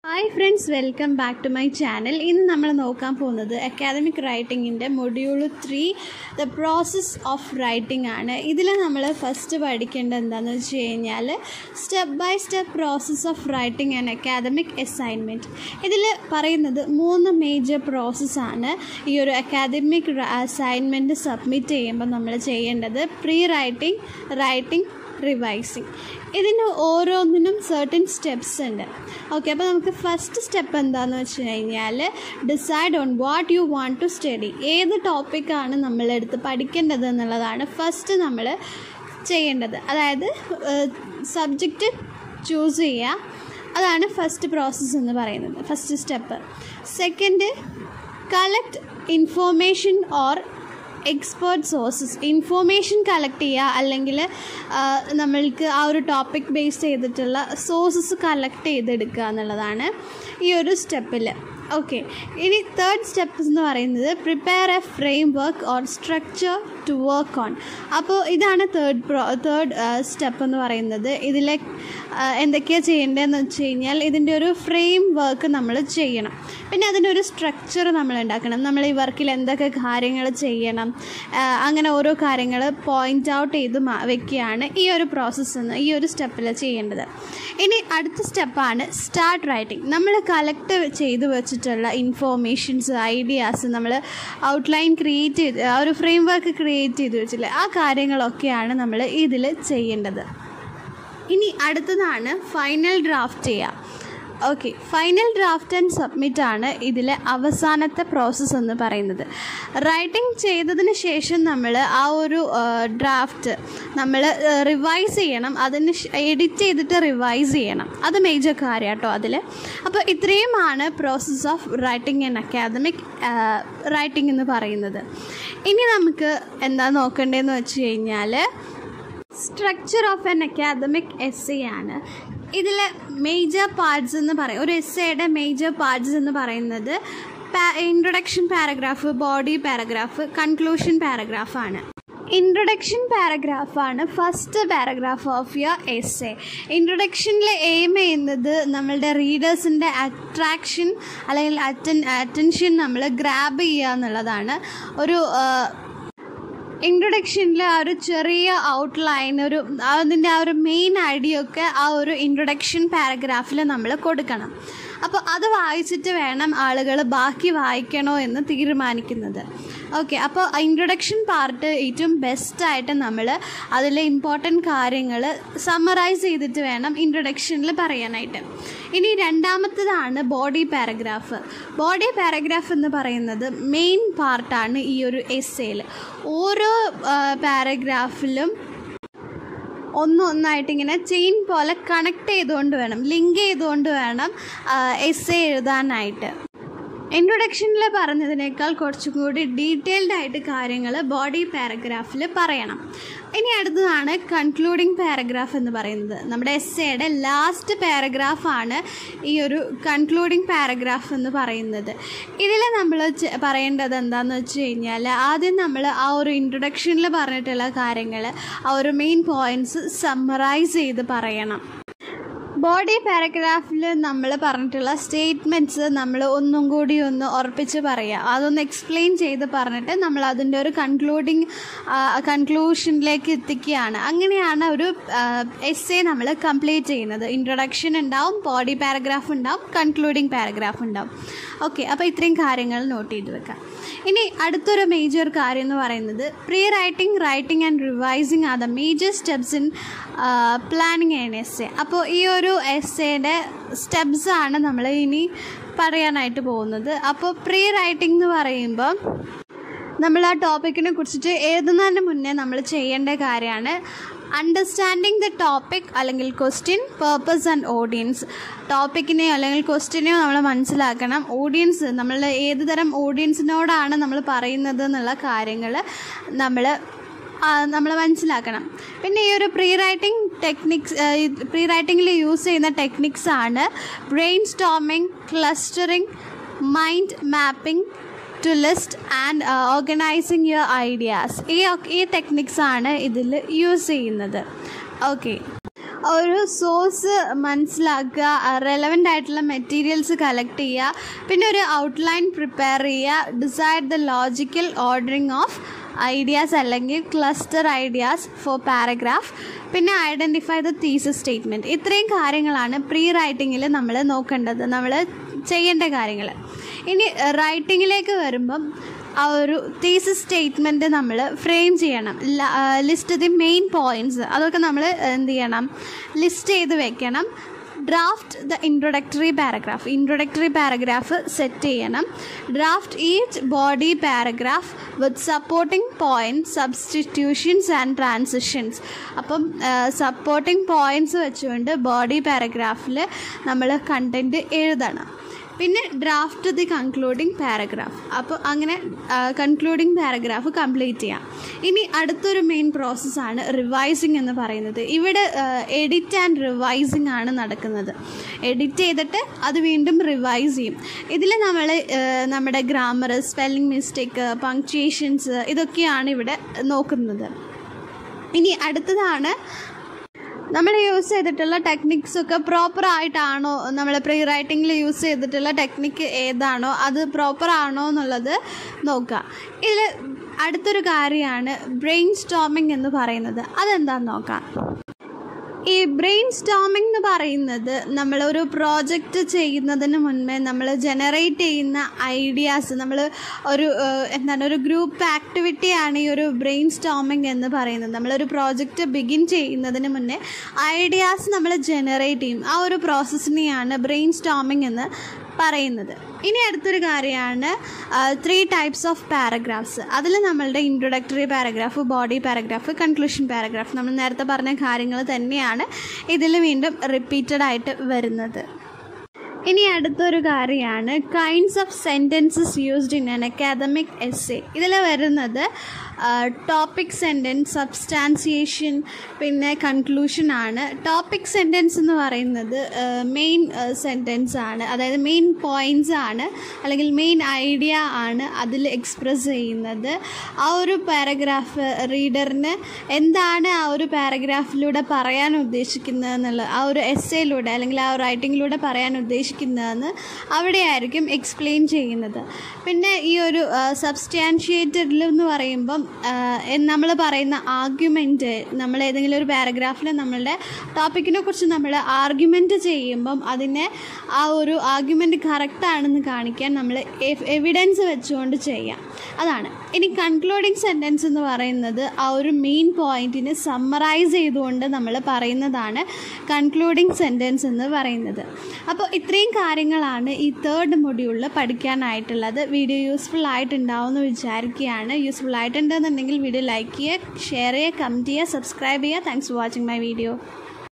hi friends welcome back to my channel ഇന്ന് നമ്മൾ നോക്കാൻ പോകുന്നത് അക്കാദമിക് റൈറ്റിങ്ങിൻ്റെ module three the process of writing ആണ് ഇതിൽ നമ്മൾ ഫസ്റ്റ് പഠിക്കേണ്ടത് എന്താണെന്ന് വെച്ച് കഴിഞ്ഞാൽ step by step process of writing and academic assignment ഇതിൽ പറയുന്നത് മൂന്ന് മേജർ പ്രോസസ്സാണ് ഈ ഒരു അക്കാദമിക് അസൈൻമെൻറ്റ് സബ്മിറ്റ് ചെയ്യുമ്പോൾ നമ്മൾ ചെയ്യേണ്ടത് പ്രീ റൈറ്റിംഗ് റൈറ്റിംഗ് റിവൈസിങ് ഇതിന് ഓരോന്നിനും സർട്ടൻ സ്റ്റെപ്സ് ഉണ്ട് ഓക്കെ അപ്പോൾ നമുക്ക് ഫസ്റ്റ് സ്റ്റെപ്പ് എന്താണെന്ന് വെച്ച് കഴിഞ്ഞാൽ decide on what you want to study ഏത് ടോപ്പിക്കാണ് നമ്മളെടുത്ത് പഠിക്കേണ്ടത് എന്നുള്ളതാണ് ഫസ്റ്റ് നമ്മൾ ചെയ്യേണ്ടത് അതായത് സബ്ജക്റ്റ് ചൂസ് ചെയ്യുക അതാണ് ഫസ്റ്റ് പ്രോസസ്സ് എന്ന് പറയുന്നത് first step second collect information or expert sources information collect ചെയ്യുക അല്ലെങ്കിൽ നമ്മൾക്ക് ആ ഒരു ടോപ്പിക് ബേസ് ചെയ്തിട്ടുള്ള സോഴ്സസ് കളക്ട് ചെയ്തെടുക്കുക എന്നുള്ളതാണ് ഈ ഒരു സ്റ്റെപ്പിൽ ഓക്കെ ഇനി തേർഡ് സ്റ്റെപ്പ് എന്ന് പറയുന്നത് prepare a framework or structure to work on അപ്പോൾ ഇതാണ് തേർഡ് പ്രോ തേർഡ് സ്റ്റെപ്പ് എന്ന് പറയുന്നത് ഇതിലെ എന്തൊക്കെയാണ് ചെയ്യേണ്ടതെന്ന് വെച്ച് കഴിഞ്ഞാൽ ഇതിൻ്റെ ഒരു ഫ്രെയിം വർക്ക് നമ്മൾ ചെയ്യണം പിന്നെ അതിൻ്റെ ഒരു സ്ട്രക്ചർ നമ്മൾ ഉണ്ടാക്കണം നമ്മൾ ഈ വർക്കിൽ എന്തൊക്കെ കാര്യങ്ങൾ ചെയ്യണം അങ്ങനെ ഓരോ കാര്യങ്ങൾ പോയിൻ്റ് ഔട്ട് ചെയ്ത് വെക്കുകയാണ് ഈ ഒരു പ്രോസസ്സ് ഈ ഒരു സ്റ്റെപ്പിൽ ചെയ്യേണ്ടത് ഇനി അടുത്ത സ്റ്റെപ്പാണ് സ്റ്റാർട്ട് റൈറ്റിംഗ് നമ്മൾ കളക്ട് ചെയ്ത് വെച്ചിട്ടുള്ള ഇൻഫോർമേഷൻസ് ഐഡിയാസ് നമ്മൾ ഔട്ട്ലൈൻ ക്രിയേറ്റ് ചെയ്ത് ആ ഒരു ഫ്രെയിം വർക്ക് ക്രിയേറ്റ് ചെയ്ത് വെച്ചില്ലേ ആ കാര്യങ്ങളൊക്കെയാണ് നമ്മൾ ഇതിൽ ചെയ്യേണ്ടത് ഇനി അടുത്തതാണ് ഫൈനൽ ഡ്രാഫ്റ്റ് ചെയ്യുക okay final draft and submit ആണ് ഇതിലെ അവസാനത്തെ പ്രോസസ്സ് എന്ന് പറയുന്നത് റൈറ്റിംഗ് ചെയ്തതിന് ശേഷം നമ്മൾ ആ ഒരു ഡ്രാഫ്റ്റ് നമ്മൾ റിവൈസ് ചെയ്യണം അതിന് എഡിറ്റ് ചെയ്തിട്ട് റിവൈസ് ചെയ്യണം അത് മേജർ കാര്യം കേട്ടോ അതിൽ അപ്പോൾ ഇത്രയുമാണ് process of writing and academic writing എന്ന് പറയുന്നത് ഇനി നമുക്ക് എന്താ നോക്കേണ്ടതെന്ന് വെച്ച് കഴിഞ്ഞാൽ structure of an academic essay ആണ് ഇതിൽ മേജർ പാർട്സ് എന്ന് പറയും ഒരു എസ് എയുടെ മേജർ പാർട്സ് എന്ന് പറയുന്നത് introduction paragraph body paragraph conclusion പാരഗ്രാഫാണ് ഇൻട്രൊഡക്ഷൻ പാരഗ്രാഫാണ് first paragraph of your essay ഇൻട്രൊഡക്ഷനിൽ എയിം ചെയ്യുന്നത് നമ്മളുടെ റീഡേഴ്സിൻ്റെ അട്രാക്ഷൻ അല്ലെങ്കിൽ അറ്റൻ അറ്റൻഷൻ നമ്മൾ ഗ്രാബ് ചെയ്യുക എന്നുള്ളതാണ് ഒരു ഇൻട്രൊഡക്ഷനിൽ ആ ഒരു ചെറിയ ഔട്ട്ലൈൻ ഒരു അതിൻ്റെ ആ ഒരു മെയിൻ ഐഡിയ ഒക്കെ ആ ഒരു ഇൻട്രൊഡക്ഷൻ പാരഗ്രാഫിൽ നമ്മൾ കൊടുക്കണം അപ്പോൾ അത് വായിച്ചിട്ട് വേണം ആളുകൾ ബാക്കി വായിക്കണോ എന്ന് തീരുമാനിക്കുന്നത് ഓക്കെ അപ്പോൾ ഇൻട്രൊഡക്ഷൻ പാർട്ട് ഏറ്റവും ബെസ്റ്റായിട്ട് നമ്മൾ അതിലെ ഇമ്പോർട്ടൻറ്റ് കാര്യങ്ങൾ സമ്മറൈസ് ചെയ്തിട്ട് വേണം ഇൻട്രൊഡക്ഷനിൽ പറയാനായിട്ട് ഇനി രണ്ടാമത്തതാണ് ബോഡി പാരഗ്രാഫ് ബോഡി പാരഗ്രാഫ് എന്ന് പറയുന്നത് മെയിൻ പാർട്ടാണ് ഈ ഒരു എസ്സേയിൽ ഓരോ പാരഗ്രാഫിലും ഒന്നൊന്നായിട്ട് ഇങ്ങനെ ചെയിൻ പോലെ കണക്ട് ചെയ്തുകൊണ്ട് വേണം ലിങ്ക് ചെയ്തുകൊണ്ട് വേണം എസ് എ എഴുതാനായിട്ട് ഇൻട്രൊഡക്ഷനിൽ പറഞ്ഞതിനേക്കാൾ കുറച്ചും കൂടി ഡീറ്റെയിൽഡ് ആയിട്ട് കാര്യങ്ങൾ ബോഡി പാരഗ്രാഫിൽ പറയണം ഇനി അടുത്തതാണ് കൺക്ലൂഡിങ് പാരഗ്രാഫ് എന്ന് പറയുന്നത് നമ്മുടെ എസ് എയുടെ ലാസ്റ്റ് പാരഗ്രാഫാണ് ഈ ഒരു കൺക്ലൂഡിങ് പാരഗ്രാഫ് എന്ന് പറയുന്നത് ഇതിൽ നമ്മൾ പറയേണ്ടത് എന്താണെന്ന് വെച്ച് കഴിഞ്ഞാൽ ആദ്യം നമ്മൾ ആ ഒരു ഇൻട്രൊഡക്ഷനിൽ പറഞ്ഞിട്ടുള്ള കാര്യങ്ങൾ ആ ഒരു മെയിൻ പോയിൻറ്റ്സ് സമ്മറൈസ് ചെയ്ത് പറയണം ബോഡി പാരഗ്രാഫിൽ നമ്മൾ പറഞ്ഞിട്ടുള്ള സ്റ്റേറ്റ്മെൻറ്റ്സ് നമ്മൾ ഒന്നും കൂടി ഒന്ന് ഉറപ്പിച്ച് പറയുക അതൊന്ന് എക്സ്പ്ലെയിൻ ചെയ്ത് പറഞ്ഞിട്ട് നമ്മൾ അതിൻ്റെ ഒരു കൺക്ലൂഡിങ് കൺക്ലൂഷനിലേക്ക് എത്തിക്കുകയാണ് അങ്ങനെയാണ് ഒരു എസ് എ നമ്മൾ കംപ്ലീറ്റ് ചെയ്യുന്നത് ഇൻട്രൊഡക്ഷൻ ഉണ്ടാവും ബോഡി പാരഗ്രാഫ് ഉണ്ടാവും കൺക്ലൂഡിങ് പാരഗ്രാഫ് ഉണ്ടാവും ഓക്കെ അപ്പോൾ ഇത്രയും കാര്യങ്ങൾ നോട്ട് ചെയ്ത് വെക്കാം ഇനി അടുത്തൊരു മേജർ കാര്യം എന്ന് പറയുന്നത് pre writing writing and revising are the major steps in planning an essay അപ്പോൾ ഈ ഒരു എസ് എയുടെ സ്റ്റെപ്സ് ആണ് നമ്മൾ ഇനി പറയാനായിട്ട് പോകുന്നത് അപ്പോൾ പ്രീ റൈറ്റിംഗ് എന്ന് പറയുമ്പോൾ നമ്മൾ ആ ടോപ്പിക്കിനെ കുറിച്ചിട്ട് എഴുതുന്നതിന് മുന്നേ നമ്മൾ ചെയ്യേണ്ട കാര്യമാണ് അണ്ടർസ്റ്റാൻഡിങ് ദ ടോപ്പിക് അല്ലെങ്കിൽ ക്വസ്റ്റ്യൻ പേർപ്പസ് ആൻഡ് ഓഡിയൻസ് ടോപ്പിക്കിനെയോ അല്ലെങ്കിൽ ക്വസ്റ്റ്യനെയോ നമ്മൾ മനസ്സിലാക്കണം ഓഡിയൻസ് നമ്മൾ ഏത് തരം ഓഡിയൻസിനോടാണ് നമ്മൾ പറയുന്നത് എന്നുള്ള കാര്യങ്ങൾ നമ്മൾ നമ്മൾ മനസ്സിലാക്കണം പിന്നെ ഈ ഒരു പ്രീ റൈറ്റിംഗ് ടെക്നിക്സ് പ്രീ റൈറ്റിങ്ങിൽ യൂസ് ചെയ്യുന്ന ടെക്നിക്സ് ആണ് brainstorming clustering mind mapping to list and organising your ideas ഈ ഈ ടെക്നിക്സ് ആണ് ഇതിൽ യൂസ് ചെയ്യുന്നത് ഓക്കെ ഒരു സോഴ്സ് മനസ്സിലാക്കുക റെലവൻ്റ് ആയിട്ടുള്ള മെറ്റീരിയൽസ് കളക്ട് ചെയ്യുക പിന്നെ ഒരു ഔട്ട്ലൈൻ പ്രിപ്പയർ ചെയ്യുക decide the logical ordering of ideas അല്ലെങ്കിൽ ക്ലസ്റ്റർ ഐഡിയാസ് ഫോർ പാരഗ്രാഫ് പിന്നെ ഐഡൻറ്റിഫൈ ദ തീസസ് സ്റ്റേറ്റ്മെൻറ്റ് ഇത്രയും കാര്യങ്ങളാണ് പ്രീ റൈറ്റിങ്ങിൽ നമ്മൾ നോക്കേണ്ടത് നമ്മൾ ചെയ്യേണ്ട കാര്യങ്ങൾ ഇനി റൈറ്റിങ്ങിലേക്ക് വരുമ്പം ആ ഒരു തീസസ് സ്റ്റേറ്റ്മെൻറ്റ് നമ്മൾ ഫ്രെയിം ചെയ്യണം ലിസ്റ്റ് ദി മെയിൻ പോയിൻറ്റ്സ് അതൊക്കെ നമ്മൾ എന്ത് ചെയ്യണം ലിസ്റ്റ് ചെയ്ത് വെക്കണം draft the introductory paragraph introductory paragraph set ചെയ്യണം draft each body paragraph with supporting point substitutions and transitions അപ്പം സപ്പോർട്ടിംഗ് പോയിൻറ്റ്സ് വെച്ചുകൊണ്ട് ബോഡി പാരഗ്രാഫിൽ നമ്മൾ കണ്ടൻറ്റ് എഴുതണം പിന്നെ ഡ്രാഫ്റ്റ് ദി കൺക്ലൂഡിങ് പാരഗ്രാഫ് അപ്പോൾ അങ്ങനെ കൺക്ലൂഡിങ് പാരഗ്രാഫ് കംപ്ലീറ്റ് ചെയ്യാം ഇനി അടുത്തൊരു മെയിൻ പ്രോസസ്സാണ് റിവൈസിങ് എന്ന് പറയുന്നത് ഇവിടെ എഡിറ്റ് ആൻഡ് റിവൈസിങ് ആണ് നടക്കുന്നത് എഡിറ്റ് ചെയ്തിട്ട് അത് വീണ്ടും റിവൈസ് ചെയ്യും ഇതിൽ നമ്മൾ നമ്മുടെ ഗ്രാമർ സ്പെല്ലിംഗ് മിസ്റ്റേക്ക് പങ്ക്ച്വേഷൻസ് ഇതൊക്കെയാണ് ഇവിടെ നോക്കുന്നത് ഇനി അടുത്തതാണ് നമ്മൾ യൂസ് ചെയ്തിട്ടുള്ള ടെക്നിക്സ് ഒക്കെ പ്രോപ്പർ ആയിട്ടാണോ നമ്മൾ പ്രീ റൈറ്റിങ്ങിൽ യൂസ് ചെയ്തിട്ടുള്ള ടെക്നിക്ക് ഏതാണോ അത് പ്രോപ്പർ ആണോ എന്നുള്ളത് നോക്കുക ഇതിൽ അടുത്തൊരു കാര്യമാണ് ബ്രെയിൻ സ്റ്റോമിംഗ് എന്ന് പറയുന്നത് അതെന്താണെന്ന് നോക്കാം ഈ ബ്രെയിൻ സ്റ്റോമിംഗ് എന്ന് പറയുന്നത് നമ്മളൊരു പ്രോജക്റ്റ് ചെയ്യുന്നതിന് മുൻപേ നമ്മൾ ജനറേറ്റ് ചെയ്യുന്ന ഐഡിയാസ് നമ്മൾ ഒരു എന്താണ് ഒരു ഗ്രൂപ്പ് ആക്ടിവിറ്റിയാണ് ഈ ഒരു ബ്രെയിൻ സ്റ്റോമിംഗ് എന്ന് പറയുന്നത് നമ്മളൊരു പ്രോജക്റ്റ് ബിഗിൻ ചെയ്യുന്നതിന് മുന്നേ ഐഡിയാസ് നമ്മൾ ജനറേറ്റ് ചെയ്യും ആ ഒരു പ്രോസസ്സിനെയാണ് ബ്രെയിൻ സ്റ്റോമിംഗ് എന്ന് പറയുന്നത് ഇനി അടുത്തൊരു കാര്യമാണ് ത്രീ ടൈപ്സ് ഓഫ് പാരഗ്രാഫ്സ് അതിൽ നമ്മളുടെ introductory paragraph body paragraph conclusion paragraph നമ്മൾ നേരത്തെ പറഞ്ഞ കാര്യങ്ങൾ തന്നെയാണ് ഇതിൽ വീണ്ടും റിപ്പീറ്റഡ് ആയിട്ട് വരുന്നത് ഇനി അടുത്തൊരു കാര്യമാണ് kinds of sentences used in an academic essay ഇതിൽ വരുന്നത് ടോപ്പിക് സെൻറ്റൻസ് സബ്സ്റ്റാൻസിയേഷൻ പിന്നെ കൺക്ലൂഷൻ ആണ് ടോപ്പിക് സെൻറ്റൻസ് എന്ന് പറയുന്നത് മെയിൻ സെൻറ്റൻസ് ആണ് അതായത് മെയിൻ പോയിൻറ്റ്സ് ആണ് അല്ലെങ്കിൽ മെയിൻ ഐഡിയ ആണ് അതിൽ എക്സ്പ്രസ് ചെയ്യുന്നത് ആ ഒരു പാരഗ്രാഫ് റീഡറിന് എന്താണ് ആ ഒരു പാരഗ്രാഫിലൂടെ പറയാൻ ഉദ്ദേശിക്കുന്നത് എന്നുള്ള ആ ഒരു എസ്സേയിലൂടെ അല്ലെങ്കിൽ ആ റൈറ്റിങ്ങിലൂടെ പറയാൻ ഉദ്ദേശിക്കുന്നതെന്ന് അവിടെയായിരിക്കും എക്സ്പ്ലെയിൻ ചെയ്യുന്നത് പിന്നെ ഈ ഒരു സബ്സ്റ്റാൻഷിയേറ്റഡിൽ എന്ന് പറയുമ്പം നമ്മൾ പറയുന്ന ആർഗ്യുമെൻറ്റ് നമ്മൾ ഏതെങ്കിലും ഒരു പാരഗ്രാഫിൽ നമ്മളുടെ ടോപ്പിക്കിനെ കുറിച്ച് നമ്മൾ ആർഗ്യുമെൻറ്റ് ചെയ്യുമ്പം അതിനെ ആ ഒരു ആർഗ്യുമെൻറ്റ് കറക്റ്റാണെന്ന് കാണിക്കാൻ നമ്മൾ എവിഡൻസ് വെച്ചുകൊണ്ട് ചെയ്യാം അതാണ് ഇനി കൺക്ലൂഡിങ് സെൻറ്റൻസ് എന്ന് പറയുന്നത് ആ ഒരു മെയിൻ പോയിൻറ്റിനെ സമ്മറൈസ് ചെയ്തുകൊണ്ട് നമ്മൾ പറയുന്നതാണ് കൺക്ലൂഡിങ് സെൻറ്റൻസ് എന്ന് പറയുന്നത് അപ്പോൾ ഇത്രയും കാര്യങ്ങളാണ് ഈ തേർഡ് മൊഡ്യൂളിൽ പഠിക്കാനായിട്ടുള്ളത് വീഡിയോ യൂസ്ഫുൾ ആയിട്ടുണ്ടാവുമെന്ന് വിചാരിക്കുകയാണ് യൂസ്ഫുൾ ആയിട്ടുണ്ടെന്നുണ്ടെങ്കിൽ വീഡിയോ ലൈക്ക് ചെയ്യുക ഷെയർ ചെയ്യുക കമൻറ്റ് ചെയ്യുക സബ്സ്ക്രൈബ് ചെയ്യുക thanks for watching my video